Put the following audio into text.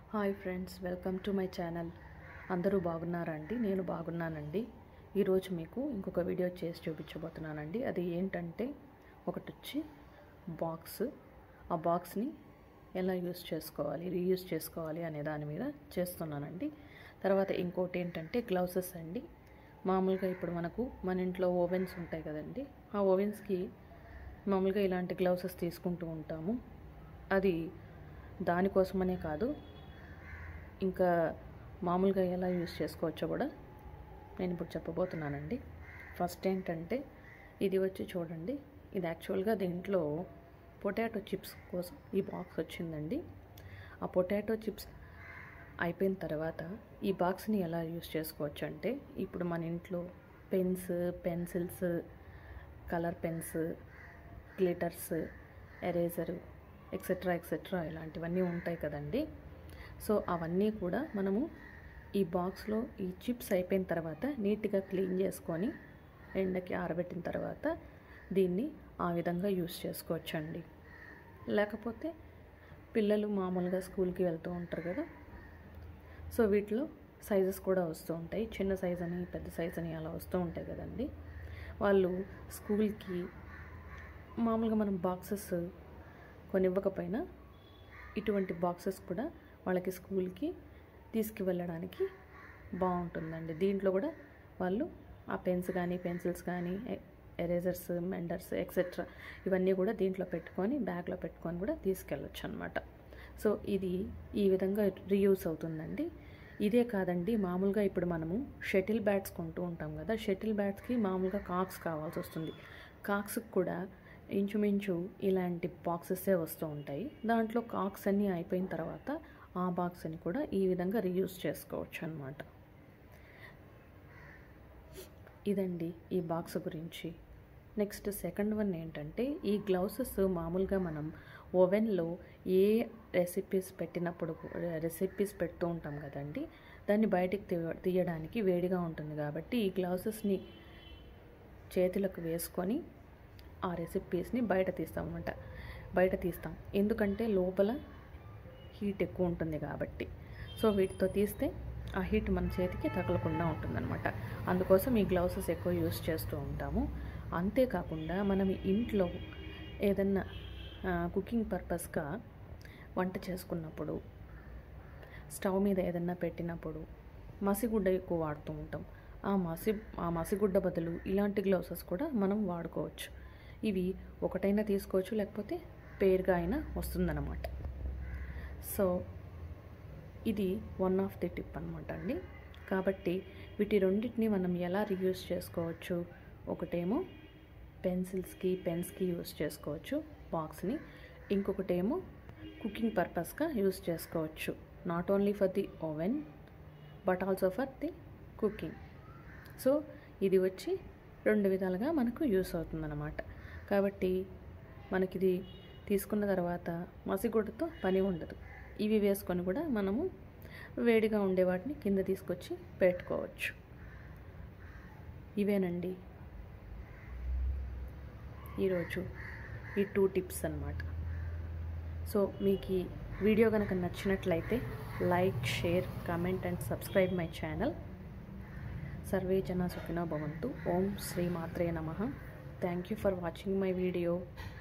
hi friends welcome to my channel అందరూ బాగున్నారా అండి నేను బాగున్నానండి ఈరోజు మీకు ఇంకొక వీడియో చేసి చూపించబోతున్నానండి అది ఏంటంటే ఒకటి వచ్చి బాక్స్ ఆ బాక్స్ని ఎలా యూస్ చేసుకోవాలి రీయూస్ చేసుకోవాలి అనే దాని మీద చేస్తున్నానండి తర్వాత ఇంకోటి ఏంటంటే గ్లౌసెస్ అండి మామూలుగా ఇప్పుడు మనకు మన ఇంట్లో ఓవెన్స్ ఉంటాయి కదండి ఆ ఓవెన్స్కి మామూలుగా ఇలాంటి గ్లౌసెస్ తీసుకుంటూ ఉంటాము అది దానికోసమనే కాదు ఇంకా మామూలుగా ఎలా యూస్ చేసుకోవచ్చో కూడా నేను ఇప్పుడు చెప్పబోతున్నానండి ఫస్ట్ ఏంటంటే ఇది వచ్చి చూడండి ఇది యాక్చువల్గా దీంట్లో పొటాటో చిప్స్ కోసం ఈ బాక్స్ వచ్చిందండి ఆ పొటాటో చిప్స్ అయిపోయిన తర్వాత ఈ బాక్స్ని ఎలా యూస్ చేసుకోవచ్చు అంటే ఇప్పుడు మన ఇంట్లో pens pencils colour pens glitters eraser etcetera etcetera ఇలాంటివన్నీ ఉంటాయి కదండి సో అవన్నీ కూడా మనము ఈ బాక్స్లో ఈ చిప్స్ అయిపోయిన తర్వాత నీట్గా క్లీన్ చేసుకొని ఎండకి ఆరబెట్టిన తర్వాత దీన్ని ఆ విధంగా యూస్ చేసుకోవచ్చండి లేకపోతే పిల్లలు మామూలుగా స్కూల్కి వెళ్తూ ఉంటారు కదా సో వీటిలో సైజెస్ కూడా వస్తూ ఉంటాయి చిన్న సైజ్ అని పెద్ద సైజ్ అని అలా వస్తూ ఉంటాయి కదండి వాళ్ళు స్కూల్కి మామూలుగా మనం బాక్సెస్ కొనివ్వకపోయినా ఇటువంటి బాక్సెస్ కూడా వాళ్ళకి స్కూల్కి తీసుకువెళ్ళడానికి బాగుంటుందండి దీంట్లో కూడా వాళ్ళు ఆ పెన్స్ కానీ పెన్సిల్స్ కానీ ఎరేజర్స్ మెండర్స్ ఎక్సెట్రా ఇవన్నీ కూడా దీంట్లో పెట్టుకొని బ్యాగ్లో పెట్టుకొని కూడా తీసుకెళ్ళొచ్చు అనమాట సో ఇది ఈ విధంగా రీయూస్ అవుతుందండి ఇదే కాదండి మామూలుగా ఇప్పుడు మనము షటిల్ బ్యాట్స్ కొంటూ ఉంటాం కదా షటిల్ బ్యాట్స్కి మామూలుగా కాక్స్ కావాల్సి వస్తుంది కాక్స్కి కూడా ఇంచుమించు ఇలాంటి బాక్సెసే వస్తూ ఉంటాయి దాంట్లో కాక్స్ అన్నీ అయిపోయిన తర్వాత ఆ బాక్స్ని కూడా ఈ విధంగా రీయూస్ చేసుకోవచ్చు అనమాట ఇదండి ఈ బాక్స్ గురించి నెక్స్ట్ సెకండ్ వన్ ఏంటంటే ఈ గ్లౌసెస్ మామూలుగా మనం ఓవెన్లో ఏ రెసిపీస్ పెట్టినప్పుడు రెసిపీస్ పెడుతూ ఉంటాం కదండి దాన్ని బయటికి తీయడానికి వేడిగా ఉంటుంది కాబట్టి ఈ గ్లౌసెస్ని చేతులకు వేసుకొని ఆ రెసిపీస్ని బయట తీస్తాం అనమాట బయట తీస్తాం ఎందుకంటే లోపల హీట్ ఎక్కువ ఉంటుంది కాబట్టి సో వీటితో తీస్తే ఆ హీట్ మన చేతికి తగలకుండా ఉంటుందన్నమాట అందుకోసం ఈ గ్లౌసెస్ ఎక్కువ యూస్ చేస్తూ ఉంటాము అంతేకాకుండా మనం ఇంట్లో ఏదన్నా కుకింగ్ పర్పస్గా వంట చేసుకున్నప్పుడు స్టవ్ మీద ఏదన్నా పెట్టినప్పుడు మసిగుడ్డ ఎక్కువ వాడుతూ ఉంటాం ఆ మసి ఆ మసిగుడ్డ బదులు ఇలాంటి గ్లౌసెస్ కూడా మనం వాడుకోవచ్చు ఇవి ఒకటైనా తీసుకోవచ్చు లేకపోతే పేరుగా అయినా వస్తుందన్నమాట సో ఇది వన్ ఆఫ్ ది టిప్ అనమాట అండి కాబట్టి వీటి రెండింటిని మనం ఎలా రియూస్ చేసుకోవచ్చు ఒకటేమో పెన్సిల్స్కి పెన్స్కి యూస్ చేసుకోవచ్చు బాక్స్ని ఇంకొకటేమో కుకింగ్ పర్పస్గా యూస్ చేసుకోవచ్చు not only for the oven but also for the cooking so ఇది వచ్చి రెండు విధాలుగా మనకు యూస్ అవుతుందన్నమాట కాబట్టి మనకిది తీసుకున్న తర్వాత మసిగుడ్డతో పని ఉండదు ఇవి వేసుకొని కూడా మనము వేడిగా ఉండే వాటిని కింద తీసుకొచ్చి పెట్టుకోవచ్చు ఇవేనండి ఈరోజు ఈ టూ టిప్స్ అనమాట సో మీకు ఈ వీడియో కనుక నచ్చినట్లయితే like share comment and subscribe my channel సర్వే జన సుఖినో భవంతు ఓం శ్రీ మాత్రే నమ thank you for watching my video